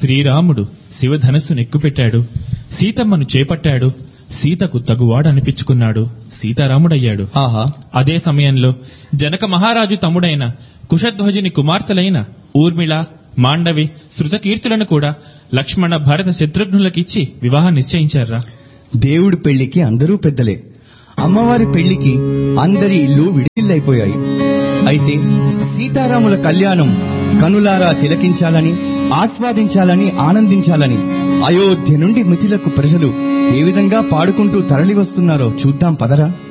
శ్రీరాముడు శివధనస్సు నెక్కుపెట్టాడు సీతమ్మను చేపట్టాడు సీతకు తగువాడు అనిపించుకున్నాడు సీతారాముడయ్యాడు ఆహా అదే సమయంలో జనక మహారాజు తమ్ముడైన కుశధ్వజుని కుమార్తెలైన ఊర్మిళ మాండవి శృతకీర్తులను కూడా లక్ష్మణ భరత శత్రుఘ్నులకిచ్చి వివాహం నిశ్చయించారా దేవుడి పెళ్లికి అందరూ పెద్దలే అమ్మవారి పెళ్లికి అందరి ఇల్లు విడిల్లైపోయాయి అయితే సీతారాముల కళ్యాణం కనులారా తిలకించాలని ఆస్వాదించాలని ఆనందించాలని అయోధ్య నుండి మిథిలకు ప్రజలు ఏ విధంగా పాడుకుంటూ తరలి వస్తున్నారో చూద్దాం పదరా